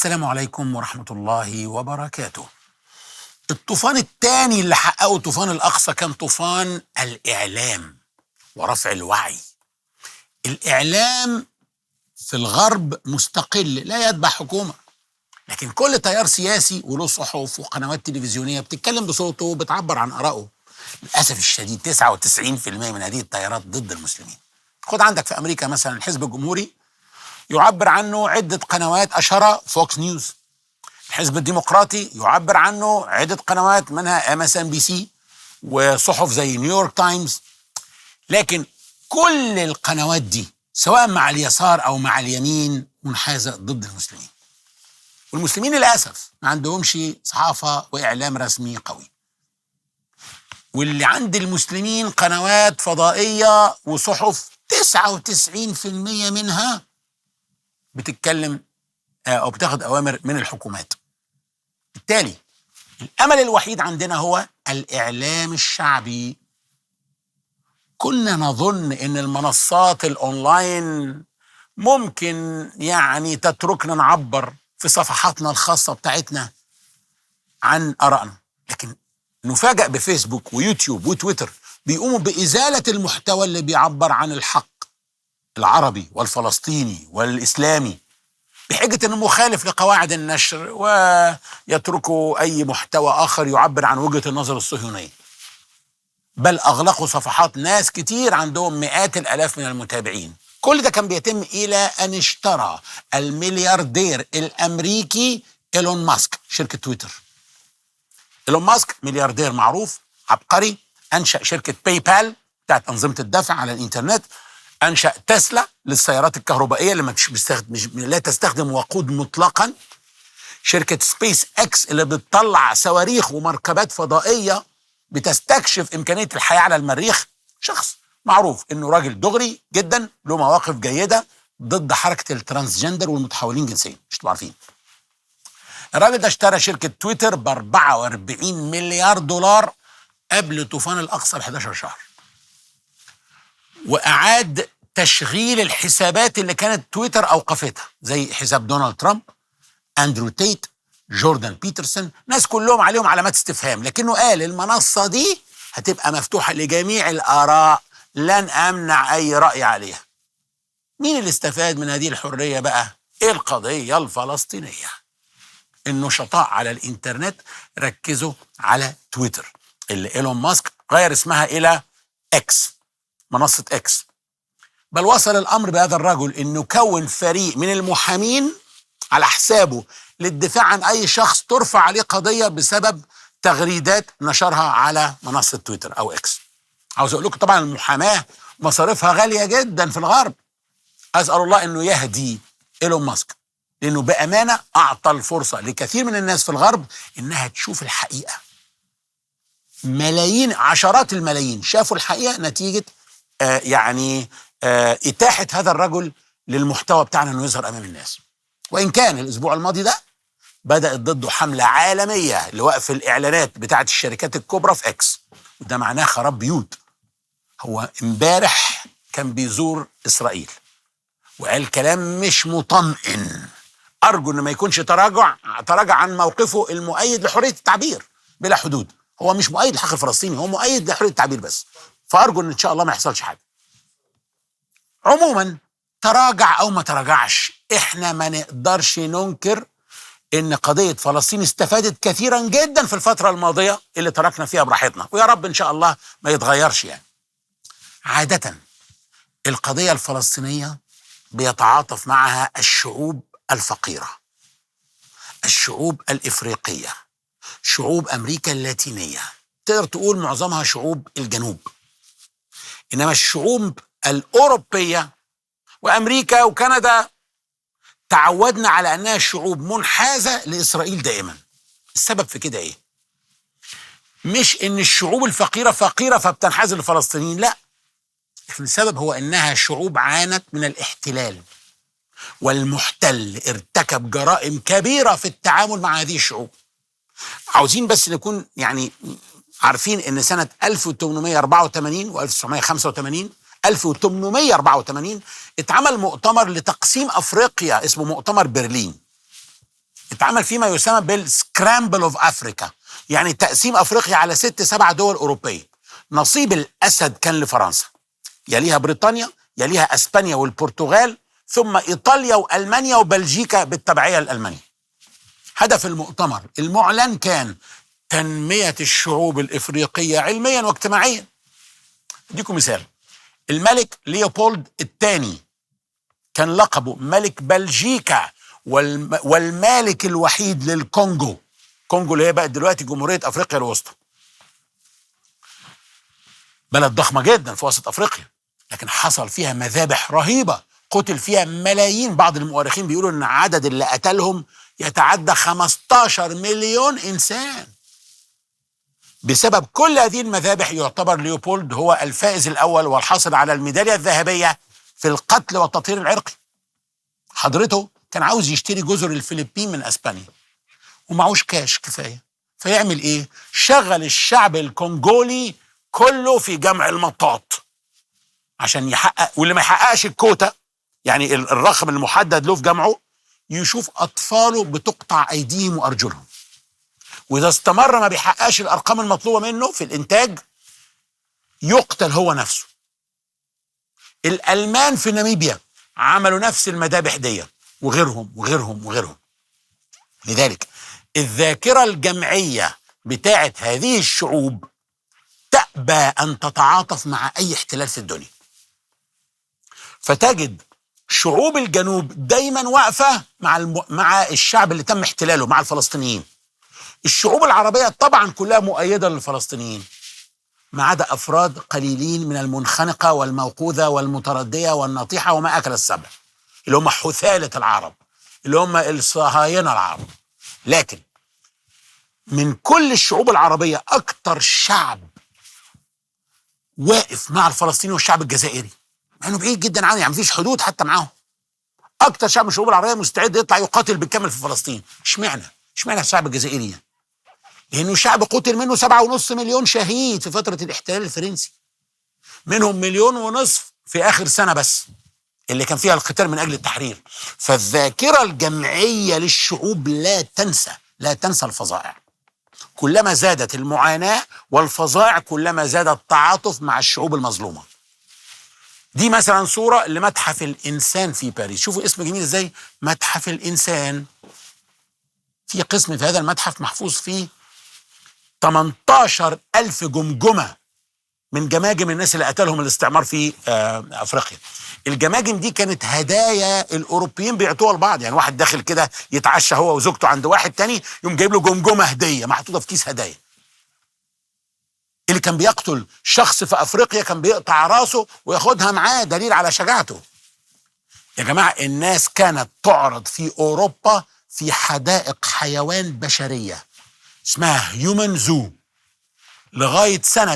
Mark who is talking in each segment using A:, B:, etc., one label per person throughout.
A: السلام عليكم ورحمة الله وبركاته. الطوفان الثاني اللي حققه طوفان الأقصى كان طوفان الإعلام ورفع الوعي. الإعلام في الغرب مستقل لا يتبع حكومة. لكن كل تيار سياسي وله صحف وقنوات تلفزيونية بتتكلم بصوته وبتعبر عن آرائه. للأسف الشديد 99% من هذه التيارات ضد المسلمين. خد عندك في أمريكا مثلا الحزب الجمهوري يعبر عنه عدة قنوات أشهرها فوكس نيوز الحزب الديمقراطي يعبر عنه عدة قنوات منها ام اس ام بي سي وصحف زي نيويورك تايمز لكن كل القنوات دي سواء مع اليسار او مع اليمين منحازه ضد المسلمين والمسلمين للاسف ما عندهمش صحافه واعلام رسمي قوي واللي عند المسلمين قنوات فضائيه وصحف 99% منها بتتكلم او بتاخد اوامر من الحكومات بالتالي الامل الوحيد عندنا هو الاعلام الشعبي كنا نظن ان المنصات الاونلاين ممكن يعني تتركنا نعبر في صفحاتنا الخاصه بتاعتنا عن ارائنا لكن نفاجأ بفيسبوك ويوتيوب وتويتر بيقوموا بازاله المحتوى اللي بيعبر عن الحق العربي والفلسطيني والاسلامي بحجه انه مخالف لقواعد النشر ويتركوا اي محتوى اخر يعبر عن وجهه النظر الصهيونيه. بل اغلقوا صفحات ناس كتير عندهم مئات الالاف من المتابعين. كل ده كان بيتم الى ان اشترى الملياردير الامريكي ايلون ماسك شركه تويتر. ايلون ماسك ملياردير معروف عبقري انشا شركه باي بال بتاعت انظمه الدفع على الانترنت انشا تسلا للسيارات الكهربائيه اللي مش بيستخدم مش لا تستخدم وقود مطلقا شركه سبيس اكس اللي بتطلع صواريخ ومركبات فضائيه بتستكشف امكانيه الحياه على المريخ شخص معروف انه راجل دغري جدا له مواقف جيده ضد حركه الترانسجندر والمتحولين جنسيا مش تبقوا عارفين الراجل ده اشترى شركه تويتر ب 44 مليار دولار قبل طوفان الاقصى ب 11 شهر واعاد تشغيل الحسابات اللي كانت تويتر اوقفتها زي حساب دونالد ترامب اندرو تيت جوردان بيترسون ناس كلهم عليهم علامات استفهام لكنه قال المنصه دي هتبقى مفتوحه لجميع الاراء لن امنع اي راي عليها مين اللي استفاد من هذه الحريه بقى ايه القضيه الفلسطينيه النشطاء على الانترنت ركزوا على تويتر اللي ايلون ماسك غير اسمها الى اكس منصة اكس بل وصل الأمر بهذا الرجل أنه كون فريق من المحامين على حسابه للدفاع عن أي شخص ترفع عليه قضية بسبب تغريدات نشرها على منصة تويتر أو اكس عاوز أقول لكم طبعا المحاماة مصاريفها غالية جدا في الغرب أسأل الله أنه يهدي إيلون ماسك لأنه بأمانة أعطى الفرصة لكثير من الناس في الغرب إنها تشوف الحقيقة ملايين عشرات الملايين شافوا الحقيقة نتيجة آه يعني آه إتاحة هذا الرجل للمحتوى بتاعنا أنه يظهر أمام الناس وإن كان الأسبوع الماضي ده بدأت ضده حملة عالمية لوقف الإعلانات بتاعة الشركات الكبرى في إكس وده معناه خراب بيوت هو امبارح كان بيزور إسرائيل وقال كلام مش مطمئن أرجو أن ما يكونش تراجع تراجع عن موقفه المؤيد لحرية التعبير بلا حدود هو مش مؤيد للحق الفلسطيني هو مؤيد لحرية التعبير بس فارجو ان ان شاء الله ما يحصلش حاجه عموما تراجع او ما تراجعش احنا ما نقدرش ننكر ان قضيه فلسطين استفادت كثيرا جدا في الفتره الماضيه اللي تركنا فيها براحتنا ويا رب ان شاء الله ما يتغيرش يعني عاده القضيه الفلسطينيه بيتعاطف معها الشعوب الفقيره الشعوب الافريقيه شعوب امريكا اللاتينيه تقدر تقول معظمها شعوب الجنوب انما الشعوب الاوروبيه وامريكا وكندا تعودنا على انها شعوب منحازه لاسرائيل دائما السبب في كده ايه مش ان الشعوب الفقيره فقيره فبتنحاز للفلسطينيين لا السبب هو انها شعوب عانت من الاحتلال والمحتل ارتكب جرائم كبيره في التعامل مع هذه الشعوب عاوزين بس نكون يعني عارفين ان سنه 1884 و1985 1884 اتعمل مؤتمر لتقسيم افريقيا اسمه مؤتمر برلين اتعمل فيه ما يسمى بالسكرامبل اوف افريكا يعني تقسيم افريقيا على ست سبع دول اوروبيه نصيب الاسد كان لفرنسا يليها بريطانيا يليها اسبانيا والبرتغال ثم ايطاليا والمانيا وبلجيكا بالتبعيه لالمانيا هدف المؤتمر المعلن كان تنميه الشعوب الافريقيه علميا واجتماعيا اديكم مثال الملك ليوبولد الثاني كان لقبه ملك بلجيكا والم... والمالك الوحيد للكونجو كونجو اللي هي بقت دلوقتي جمهوريه افريقيا الوسطى بلد ضخمه جدا في وسط افريقيا لكن حصل فيها مذابح رهيبه قتل فيها ملايين بعض المؤرخين بيقولوا ان عدد اللي قتلهم يتعدى 15 مليون انسان بسبب كل هذه المذابح يعتبر ليوبولد هو الفائز الاول والحاصل على الميداليه الذهبيه في القتل والتطهير العرقي حضرته كان عاوز يشتري جزر الفلبين من اسبانيا ومعوش كاش كفايه فيعمل ايه شغل الشعب الكونجولي كله في جمع المطاط عشان يحقق واللي ما يحققش الكوتا يعني الرقم المحدد له في جمعه يشوف اطفاله بتقطع ايديهم وارجلهم واذا استمر ما بيحققش الارقام المطلوبه منه في الانتاج يقتل هو نفسه الالمان في ناميبيا عملوا نفس المذابح دي وغيرهم وغيرهم وغيرهم لذلك الذاكره الجمعيه بتاعه هذه الشعوب تأبى أن تتعاطف مع أي احتلال في الدنيا فتجد شعوب الجنوب دايما واقفة مع الم... مع الشعب اللي تم احتلاله مع الفلسطينيين الشعوب العربية طبعا كلها مؤيدة للفلسطينيين ما عدا أفراد قليلين من المنخنقة والموقوذة والمتردية والنطيحة وما أكل السبع اللي هم حثالة العرب اللي هم الصهاينة العرب لكن من كل الشعوب العربية أكتر شعب واقف مع الفلسطيني والشعب الجزائري مع انه بعيد جدا عنه يعني مفيش حدود حتى معاهم اكتر شعب من الشعوب العربيه مستعد يطلع يقاتل بالكامل في فلسطين اشمعنى اشمعنى الشعب الجزائري يعني؟ لانه شعب قتل منه سبعة ونص مليون شهيد في فتره الاحتلال الفرنسي منهم مليون ونصف في اخر سنه بس اللي كان فيها القتال من اجل التحرير فالذاكره الجمعيه للشعوب لا تنسى لا تنسى الفظائع كلما زادت المعاناة والفظائع كلما زاد التعاطف مع الشعوب المظلومة دي مثلا صورة لمتحف الإنسان في باريس شوفوا اسم جميل ازاي متحف الإنسان في قسم في هذا المتحف محفوظ فيه 18 ألف جمجمة من جماجم الناس اللي قتلهم الاستعمار في أفريقيا الجماجم دي كانت هدايا الاوروبيين بيعطوها لبعض يعني واحد داخل كده يتعشى هو وزوجته عند واحد تاني يقوم جايب له جمجمه هديه محطوطه في كيس هدايا اللي كان بيقتل شخص في افريقيا كان بيقطع راسه وياخدها معاه دليل على شجاعته يا جماعه الناس كانت تعرض في اوروبا في حدائق حيوان بشريه اسمها هيومن زو لغايه سنه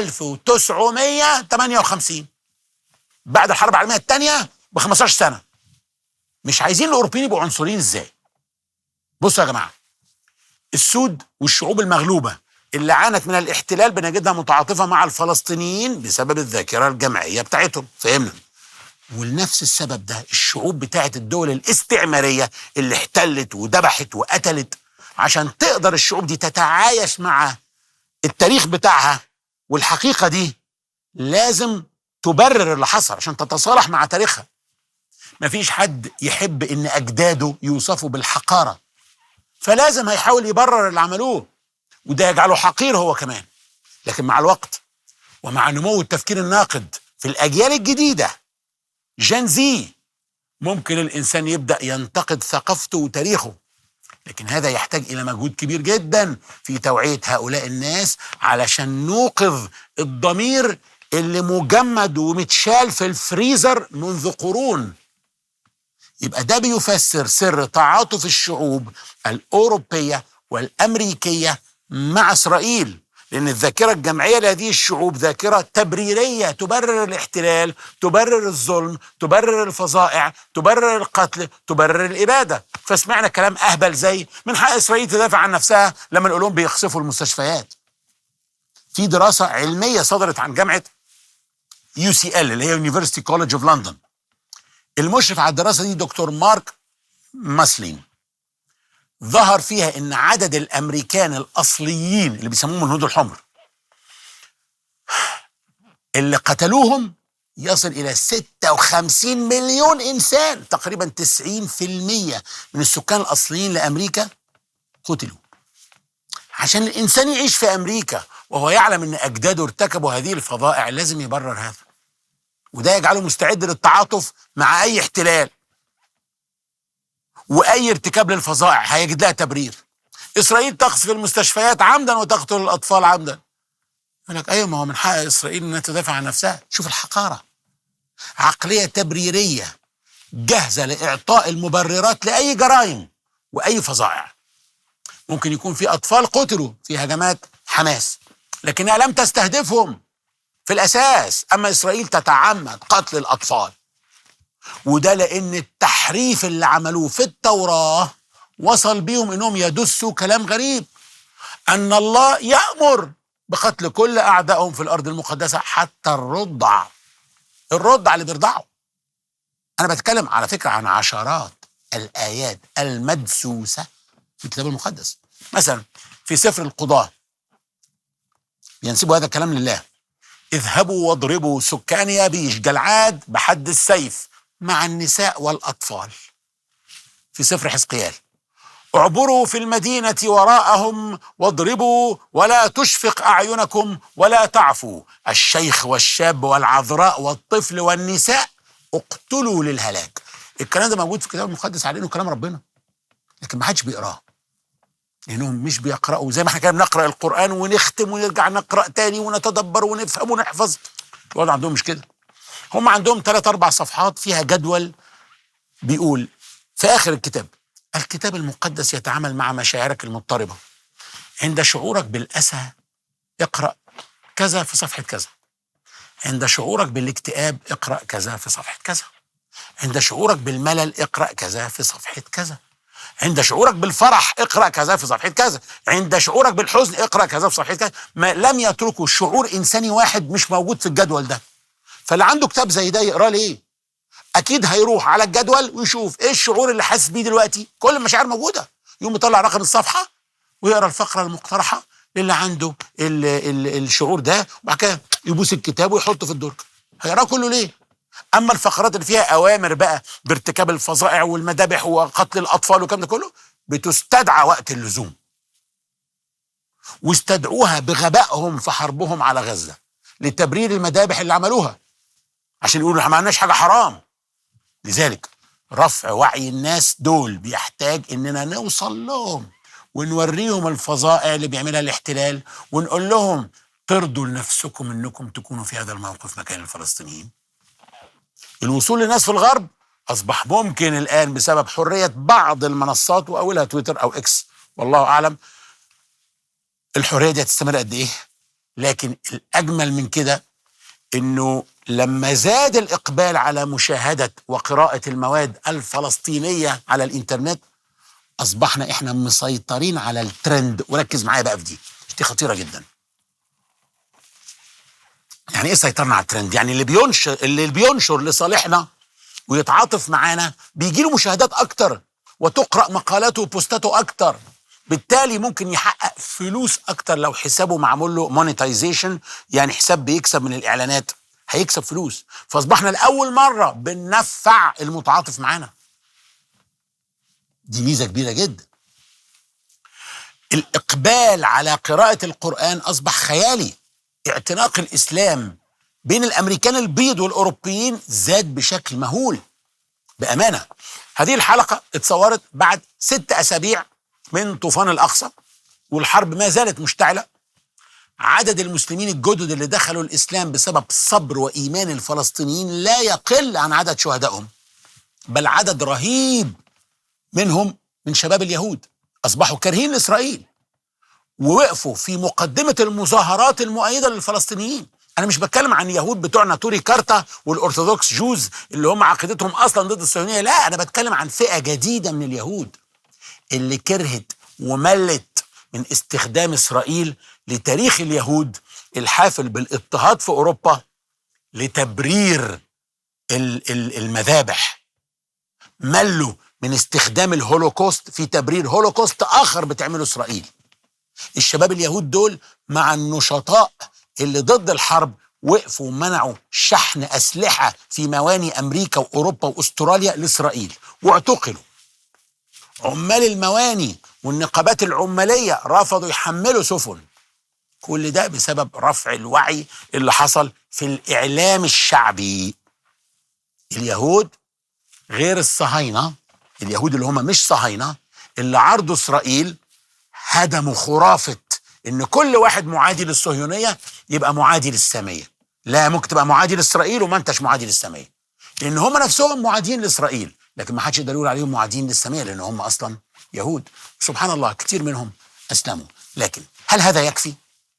A: 1958 بعد الحرب العالميه الثانيه ب 15 سنه مش عايزين الاوروبيين يبقوا عنصريين ازاي بصوا يا جماعه السود والشعوب المغلوبه اللي عانت من الاحتلال بنجدها متعاطفه مع الفلسطينيين بسبب الذاكره الجمعيه بتاعتهم فهمنا ولنفس السبب ده الشعوب بتاعت الدول الاستعماريه اللي احتلت وذبحت وقتلت عشان تقدر الشعوب دي تتعايش مع التاريخ بتاعها والحقيقه دي لازم تبرر اللي حصل عشان تتصالح مع تاريخها مفيش حد يحب ان اجداده يوصفوا بالحقاره فلازم هيحاول يبرر اللي عملوه وده يجعله حقير هو كمان لكن مع الوقت ومع نمو التفكير الناقد في الاجيال الجديده جين زي ممكن الانسان يبدا ينتقد ثقافته وتاريخه لكن هذا يحتاج الى مجهود كبير جدا في توعيه هؤلاء الناس علشان نوقظ الضمير اللي مجمد ومتشال في الفريزر منذ قرون يبقى ده بيفسر سر تعاطف الشعوب الاوروبيه والامريكيه مع اسرائيل لان الذاكره الجمعيه لهذه الشعوب ذاكره تبريريه تبرر الاحتلال تبرر الظلم تبرر الفظائع تبرر القتل تبرر الاباده فسمعنا كلام اهبل زي من حق اسرائيل تدافع عن نفسها لما نقول لهم بيخسفوا المستشفيات في دراسه علميه صدرت عن جامعه يو سي ال اللي هي يونيفرستي كولج اوف لندن المشرف على الدراسه دي دكتور مارك ماسلين ظهر فيها ان عدد الامريكان الاصليين اللي بيسموهم الهنود الحمر اللي قتلوهم يصل الى 56 مليون انسان تقريبا 90% من السكان الاصليين لامريكا قتلوا عشان الانسان يعيش في امريكا وهو يعلم ان اجداده ارتكبوا هذه الفظائع لازم يبرر هذا وده يجعله مستعد للتعاطف مع اي احتلال واي ارتكاب للفظائع هيجد لها تبرير اسرائيل تقصف المستشفيات عمدا وتقتل الاطفال عمدا يقول لك ايوه ما هو من حق اسرائيل انها تدافع عن نفسها شوف الحقاره عقليه تبريريه جاهزه لاعطاء المبررات لاي جرائم واي فظائع ممكن يكون في اطفال قتلوا في هجمات حماس لكنها لم تستهدفهم في الاساس اما اسرائيل تتعمد قتل الاطفال وده لان التحريف اللي عملوه في التوراه وصل بيهم انهم يدسوا كلام غريب ان الله يامر بقتل كل اعدائهم في الارض المقدسه حتى الرضع الرضع اللي بيرضعوا انا بتكلم على فكره عن عشرات الايات المدسوسه في الكتاب المقدس مثلا في سفر القضاه ينسبوا هذا الكلام لله اذهبوا واضربوا سكان يابيش جلعاد بحد السيف مع النساء والاطفال في سفر حزقيال اعبروا في المدينة وراءهم واضربوا ولا تشفق أعينكم ولا تعفوا الشيخ والشاب والعذراء والطفل والنساء اقتلوا للهلاك الكلام ده موجود في الكتاب المقدس على انه كلام ربنا لكن ما حدش بيقراه لانهم مش بيقرأوا زي ما احنا كده بنقرأ القرآن ونختم ونرجع نقرأ تاني ونتدبر ونفهم ونحفظ الوضع عندهم مش كده هم عندهم ثلاث اربع صفحات فيها جدول بيقول في اخر الكتاب الكتاب المقدس يتعامل مع مشاعرك المضطربه عند شعورك بالاسى اقرا كذا في صفحه كذا عند شعورك بالاكتئاب اقرا كذا في صفحه كذا عند شعورك بالملل اقرا كذا في صفحه كذا عند شعورك بالفرح اقرا كذا في صفحه كذا عند شعورك بالحزن اقرا كذا في صفحه كذا ما لم يتركوا شعور انساني واحد مش موجود في الجدول ده فاللي عنده كتاب زي ده يقراه ليه اكيد هيروح على الجدول ويشوف ايه الشعور اللي حاسس بيه دلوقتي كل المشاعر موجوده يقوم يطلع رقم الصفحه ويقرا الفقره المقترحه للي عنده ال ال الشعور ده وبعد كده يبوس الكتاب ويحطه في الدرج هيقراه كله ليه اما الفقرات اللي فيها اوامر بقى بارتكاب الفظائع والمذابح وقتل الاطفال والكلام ده كله بتستدعى وقت اللزوم واستدعوها بغبائهم في حربهم على غزه لتبرير المذابح اللي عملوها عشان يقولوا احنا ما عملناش حاجه حرام لذلك رفع وعي الناس دول بيحتاج اننا نوصل لهم ونوريهم الفظائع اللي بيعملها الاحتلال ونقول لهم ترضوا لنفسكم انكم تكونوا في هذا الموقف مكان الفلسطينيين الوصول للناس في الغرب اصبح ممكن الان بسبب حريه بعض المنصات واولها تويتر او اكس والله اعلم الحريه دي هتستمر قد ايه لكن الاجمل من كده انه لما زاد الاقبال على مشاهده وقراءه المواد الفلسطينيه على الانترنت اصبحنا احنا مسيطرين على الترند وركز معايا بقى في دي دي خطيره جدا يعني ايه سيطرنا على الترند يعني اللي بينشر اللي بينشر لصالحنا ويتعاطف معانا بيجي له مشاهدات اكتر وتقرا مقالاته وبوستاته اكتر بالتالي ممكن يحقق فلوس اكتر لو حسابه معمول له مونيتايزيشن يعني حساب بيكسب من الاعلانات هيكسب فلوس فاصبحنا لاول مره بننفع المتعاطف معانا دي ميزه كبيره جدا الاقبال على قراءه القران اصبح خيالي اعتناق الاسلام بين الامريكان البيض والاوروبيين زاد بشكل مهول بامانه هذه الحلقه اتصورت بعد ست اسابيع من طوفان الاقصى والحرب ما زالت مشتعله عدد المسلمين الجدد اللي دخلوا الاسلام بسبب صبر وايمان الفلسطينيين لا يقل عن عدد شهدائهم بل عدد رهيب منهم من شباب اليهود اصبحوا كارهين لاسرائيل ووقفوا في مقدمه المظاهرات المؤيده للفلسطينيين انا مش بتكلم عن يهود بتوعنا توري كارتا والارثوذكس جوز اللي هم عقيدتهم اصلا ضد الصهيونيه لا انا بتكلم عن فئه جديده من اليهود اللي كرهت وملت من استخدام اسرائيل لتاريخ اليهود الحافل بالاضطهاد في اوروبا لتبرير ال- ال- المذابح ملوا من استخدام الهولوكوست في تبرير هولوكوست اخر بتعمله اسرائيل الشباب اليهود دول مع النشطاء اللي ضد الحرب وقفوا ومنعوا شحن اسلحه في مواني امريكا واوروبا واستراليا لاسرائيل واعتقلوا عمال المواني والنقابات العماليه رفضوا يحملوا سفن كل ده بسبب رفع الوعي اللي حصل في الاعلام الشعبي اليهود غير الصهاينه اليهود اللي هم مش صهاينه اللي عرضوا اسرائيل هدموا خرافه ان كل واحد معادي للصهيونيه يبقى معادي للساميه لا ممكن تبقى معادي لاسرائيل وما انتش معادي للساميه لان هم نفسهم معادين لاسرائيل لكن ما حدش يقدر يقول عليهم معادين للساميه لان هم اصلا يهود سبحان الله كتير منهم اسلموا لكن هل هذا يكفي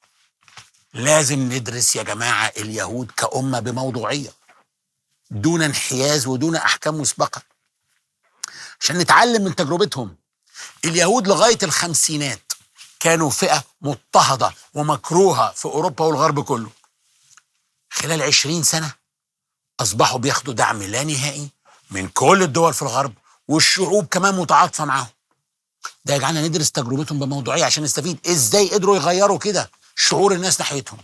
A: لازم ندرس يا جماعه اليهود كامه بموضوعيه دون انحياز ودون احكام مسبقه عشان نتعلم من تجربتهم اليهود لغايه الخمسينات كانوا فئه مضطهده ومكروهه في اوروبا والغرب كله خلال عشرين سنه اصبحوا بياخدوا دعم لا نهائي من كل الدول في الغرب والشعوب كمان متعاطفه معاهم ده يجعلنا ندرس تجربتهم بموضوعيه عشان نستفيد ازاي قدروا يغيروا كده شعور الناس ناحيتهم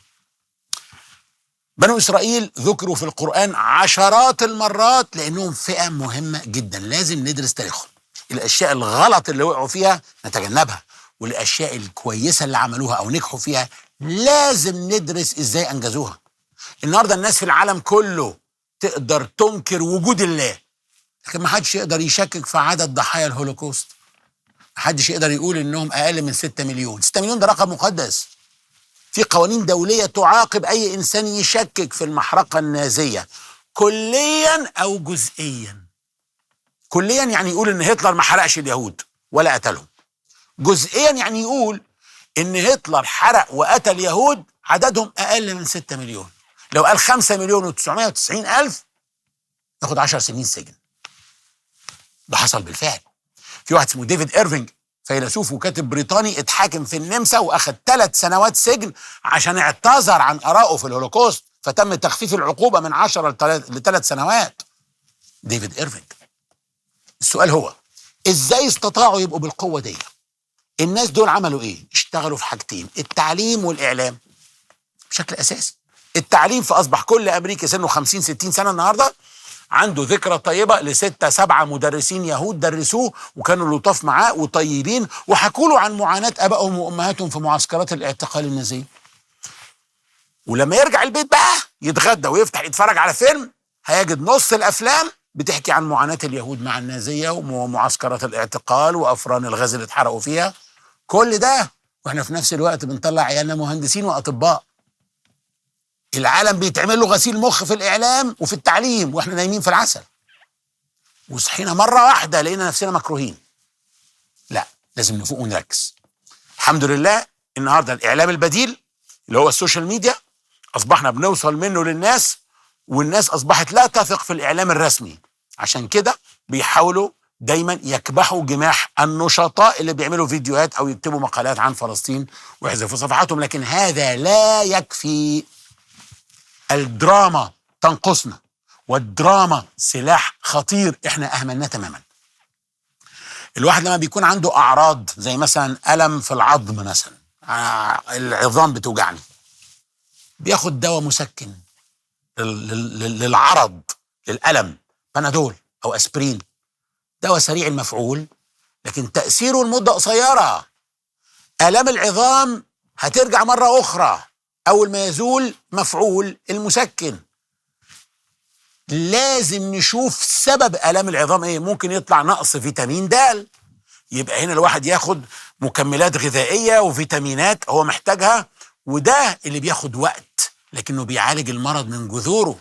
A: بنو اسرائيل ذكروا في القران عشرات المرات لانهم فئه مهمه جدا لازم ندرس تاريخهم الاشياء الغلط اللي وقعوا فيها نتجنبها والاشياء الكويسه اللي عملوها او نجحوا فيها لازم ندرس ازاي انجزوها النهارده الناس في العالم كله تقدر تنكر وجود الله لكن ما حدش يقدر يشكك في عدد ضحايا الهولوكوست ما حدش يقدر يقول انهم اقل من 6 مليون 6 مليون ده رقم مقدس في قوانين دوليه تعاقب اي انسان يشكك في المحرقه النازيه كليا او جزئيا كليا يعني يقول ان هتلر ما حرقش اليهود ولا قتلهم جزئيا يعني يقول ان هتلر حرق وقتل يهود عددهم اقل من 6 مليون لو قال 5 مليون و990 الف ياخد 10 سنين سجن ده حصل بالفعل في واحد اسمه ديفيد ايرفينج فيلسوف وكاتب بريطاني اتحاكم في النمسا واخد ثلاث سنوات سجن عشان اعتذر عن ارائه في الهولوكوست فتم تخفيف العقوبه من 10 لثلاث سنوات ديفيد ايرفينج السؤال هو ازاي استطاعوا يبقوا بالقوه دي الناس دول عملوا ايه اشتغلوا في حاجتين التعليم والاعلام بشكل اساسي التعليم فاصبح كل امريكي سنه 50 60 سنه النهارده عنده ذكرى طيبه لستة سبعة مدرسين يهود درسوه وكانوا لطاف معاه وطيبين وحكوا له عن معاناه ابائهم وامهاتهم في معسكرات الاعتقال النازيه. ولما يرجع البيت بقى يتغدى ويفتح يتفرج على فيلم هيجد نص الافلام بتحكي عن معاناه اليهود مع النازيه ومعسكرات الاعتقال وافران الغاز اللي اتحرقوا فيها. كل ده واحنا في نفس الوقت بنطلع عيالنا مهندسين واطباء. العالم بيتعمل له غسيل مخ في الاعلام وفي التعليم واحنا نايمين في العسل وصحينا مره واحده لقينا نفسنا مكروهين لا لازم نفوق ونركز الحمد لله النهارده الاعلام البديل اللي هو السوشيال ميديا اصبحنا بنوصل منه للناس والناس اصبحت لا تثق في الاعلام الرسمي عشان كده بيحاولوا دايما يكبحوا جماح النشطاء اللي بيعملوا فيديوهات او يكتبوا مقالات عن فلسطين ويحذفوا صفحاتهم لكن هذا لا يكفي الدراما تنقصنا والدراما سلاح خطير احنا اهملناه تماما الواحد لما بيكون عنده اعراض زي مثلا الم في العظم مثلا العظام بتوجعني بياخد دواء مسكن للعرض للالم بنادول او اسبرين دواء سريع المفعول لكن تاثيره لمده قصيره الام العظام هترجع مره اخرى اول ما يزول مفعول المسكن لازم نشوف سبب الام العظام ايه ممكن يطلع نقص فيتامين د يبقى هنا الواحد ياخد مكملات غذائيه وفيتامينات هو محتاجها وده اللي بياخد وقت لكنه بيعالج المرض من جذوره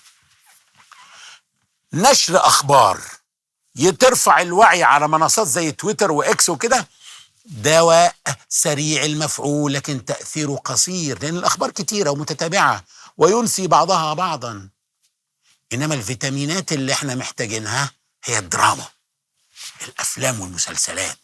A: نشر اخبار ترفع الوعي على منصات زي تويتر واكس وكده دواء سريع المفعول لكن تأثيره قصير لأن الأخبار كتيرة ومتتابعة وينسي بعضها بعضا إنما الفيتامينات اللي احنا محتاجينها هي الدراما الأفلام والمسلسلات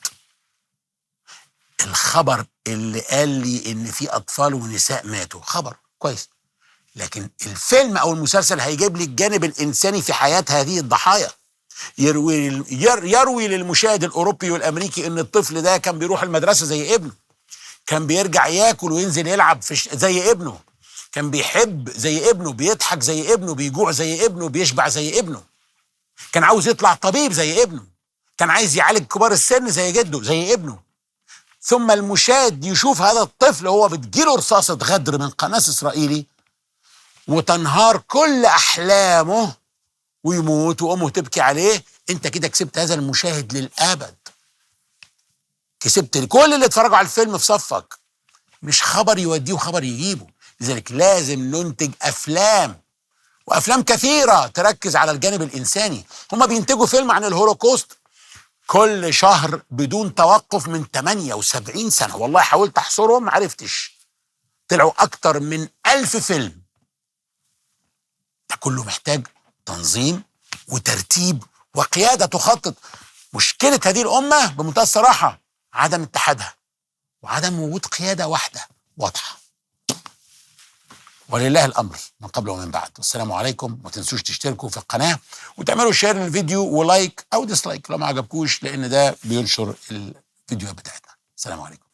A: الخبر اللي قال لي إن في أطفال ونساء ماتوا خبر كويس لكن الفيلم أو المسلسل هيجيب لي الجانب الإنساني في حياة هذه الضحايا يروي ير يروي للمشاهد الاوروبي والامريكي ان الطفل ده كان بيروح المدرسه زي ابنه كان بيرجع ياكل وينزل يلعب في ش... زي ابنه كان بيحب زي ابنه بيضحك زي ابنه بيجوع زي ابنه بيشبع زي ابنه كان عاوز يطلع طبيب زي ابنه كان عايز يعالج كبار السن زي جده زي ابنه ثم المشاهد يشوف هذا الطفل هو بتجيله رصاصة غدر من قناص إسرائيلي وتنهار كل أحلامه ويموت وأمه تبكي عليه أنت كده كسبت هذا المشاهد للأبد كسبت كل اللي اتفرجوا على الفيلم في صفك مش خبر يوديه وخبر يجيبه لذلك لازم ننتج أفلام وأفلام كثيرة تركز على الجانب الإنساني هما بينتجوا فيلم عن الهولوكوست كل شهر بدون توقف من 78 سنة والله حاولت أحصرهم ما عرفتش طلعوا أكتر من ألف فيلم ده كله محتاج تنظيم وترتيب وقيادة تخطط مشكلة هذه الأمة بمنتهى الصراحة عدم اتحادها وعدم وجود قيادة واحدة واضحة ولله الامر من قبل ومن بعد والسلام عليكم ما تنسوش تشتركوا في القناه وتعملوا شير للفيديو ولايك او ديسلايك لو ما عجبكوش لان ده بينشر الفيديوهات بتاعتنا السلام عليكم